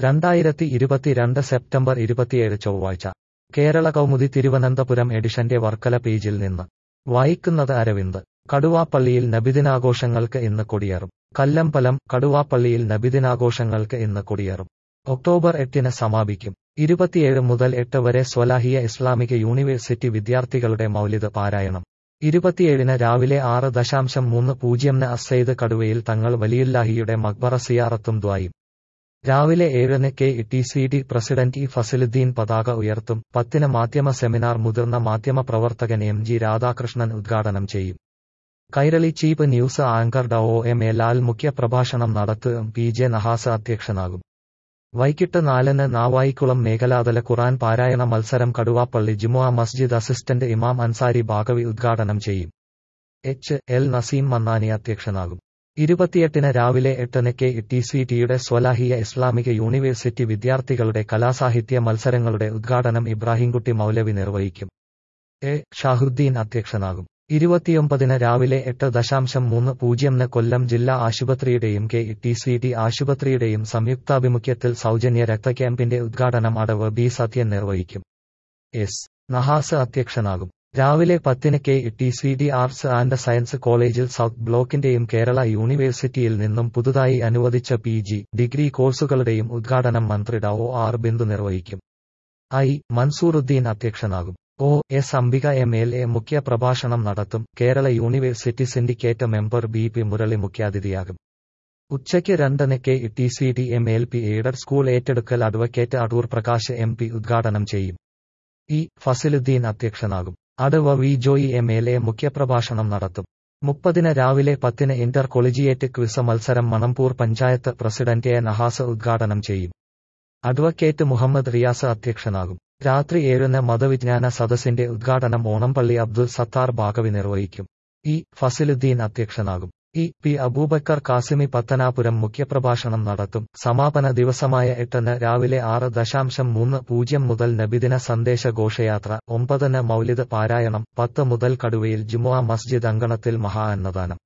രണ്ടായിരത്തി ഇരുപത്തിരണ്ട് സെപ്റ്റംബർ ഇരുപത്തിയേഴ് ചൊവ്വാഴ്ച കേരള കൗമുദി തിരുവനന്തപുരം എഡിഷന്റെ വർക്കല പേജിൽ നിന്ന് വായിക്കുന്നത് അരവിന്ദ് കടുവാപ്പള്ളിയിൽ നബിദിനാഘോഷങ്ങൾക്ക് ഇന്ന് കൊടിയേറും കല്ലമ്പലം കടുവാപ്പള്ളിയിൽ നബിദിനാഘോഷങ്ങൾക്ക് ഇന്ന് കൊടിയേറും ഒക്ടോബർ എട്ടിന് സമാപിക്കും ഇരുപത്തിയേഴ് മുതൽ എട്ട് വരെ സ്വലാഹിയ ഇസ്ലാമിക യൂണിവേഴ്സിറ്റി വിദ്യാർത്ഥികളുടെ മൗലിദ് പാരായണം ഇരുപത്തിയേഴിന് രാവിലെ ആറ് ദശാംശം മൂന്ന് പൂജ്യംന് അസൈദ് കടുവയിൽ തങ്ങൾ വലിയുല്ലാഹിയുടെ മക്ബറ സിയാറത്തും ദ്വായും രാവിലെ ഏഴിന് K T C D president E Fasiluddin പതാക ഉയർത്തും പത്തിന് മാധ്യമ സെമിനാർ മുതിർന്ന മാധ്യമ പ്രവർത്തകൻ എം ജി രാധാകൃഷ്ണൻ ഉദ്ഘാടനം ചെയ്യും കൈരളി ചീഫ് ന്യൂസ് ആങ്കർ ഡ ഒ എം എ ലാൽ മുഖ്യപ്രഭാഷണം നടത്തും പി ജെ നഹാസ് അധ്യക്ഷനാകും വൈകിട്ട് നാലിന് നാവായിക്കുളം മേഖലാതല ഖുറാൻ പാരായണ മത്സരം കടുവാപ്പള്ളി ജുമുഅ മസ്ജിദ് അസിസ്റ്റന്റ് ഇമാം അൻസാരി ബാഗവി ഉദ്ഘാടനം ചെയ്യും എച്ച് എൽ നസീം മന്നാനി അധ്യക്ഷനാകും ഇരുപത്തിയെട്ടിന് രാവിലെ എട്ടിന് കെ ടി സി ടിയുടെ സ്വലാഹിയ ഇസ്ലാമിക യൂണിവേഴ്സിറ്റി വിദ്യാർത്ഥികളുടെ കലാസാഹിത്യ മത്സരങ്ങളുടെ ഉദ്ഘാടനം ഇബ്രാഹിംകുട്ടി മൗലവി നിർവഹിക്കും എ ഷാഹുദ്ദീൻ അധ്യക്ഷനാകും ഇരുപത്തിയൊമ്പതിന് രാവിലെ എട്ട് ദശാംശം മൂന്ന് പൂജ്യംന് കൊല്ലം ജില്ലാ ആശുപത്രിയുടെയും കെ ടി സി ടി ആശുപത്രിയുടെയും സംയുക്താഭിമുഖ്യത്തിൽ സൗജന്യ രക്തക്യാമ്പിന്റെ ഉദ്ഘാടനം അടവ് ബി സത്യൻ നിർവഹിക്കും എസ് നഹാസ് അധ്യക്ഷനാകും രാവിലെ പത്തിന് K T C D arts and science കോളേജിൽ സൗത്ത് ബ്ലോക്കിന്റെയും കേരള യൂണിവേഴ്സിറ്റിയിൽ നിന്നും പുതുതായി അനുവദിച്ച പി ജി ഡിഗ്രി കോഴ്സുകളുടെയും ഉദ്ഘാടനം മന്ത്രി ഡ ഒ ആർ ബിന്ദു നിർവഹിക്കും ഐ മൻസൂറുദ്ദീൻ അധ്യക്ഷനാകും O S Ambika M L A മുഖ്യ പ്രഭാഷണം നടത്തും Kerala university syndicate member B P Murali മുഖ്യാതിഥിയാകും ഉച്ചയ്ക്ക് രണ്ടിന് K T C D M L P aided school ഏറ്റെടുക്കൽ advocate Adoor Prakash M P ഉദ്ഘാടനം ചെയ്യും ഇ ഫസിലുദ്ദീൻ അധ്യക്ഷനാകും അടവ V Joy M L A മുഖ്യപ്രഭാഷണം നടത്തും മുപ്പതിന് രാവിലെ പത്തിന് ഇന്റർ കൊളീജിയേറ്റ് ക്വിസ് മത്സരം മണമ്പൂർ പഞ്ചായത്ത് പ്രസിഡന്റ് എ നഹാസ് ഉദ്ഘാടനം ചെയ്യും അഡ്വക്കേറ്റ് മുഹമ്മദ് റിയാസ് അധ്യക്ഷനാകും രാത്രി ഏഴിന് മതവിജ്ഞാന സദസ്സിന്റെ ഉദ്ഘാടനം ഓണംപള്ളി അബ്ദുൽ സത്താർ ബാഗവി നിർവഹിക്കും ഇ ഫസിലുദ്ദീൻ അധ്യക്ഷനാകും ഇ പി അബൂബക്കർ കാസിമി പത്തനാപുരം മുഖ്യപ്രഭാഷണം നടത്തും സമാപന ദിവസമായ എട്ടിന് രാവിലെ ആറ് ദശാംശം മൂന്ന് പൂജ്യം മുതൽ നബിദിന സന്ദേശ ഘോഷയാത്ര ഒമ്പതിന് മൗലിദ് പാരായണം പത്ത് മുതൽ കടുവയിൽ ജുമുഅ മസ്ജിദ് അങ്കണത്തിൽ മഹാ അന്നദാനം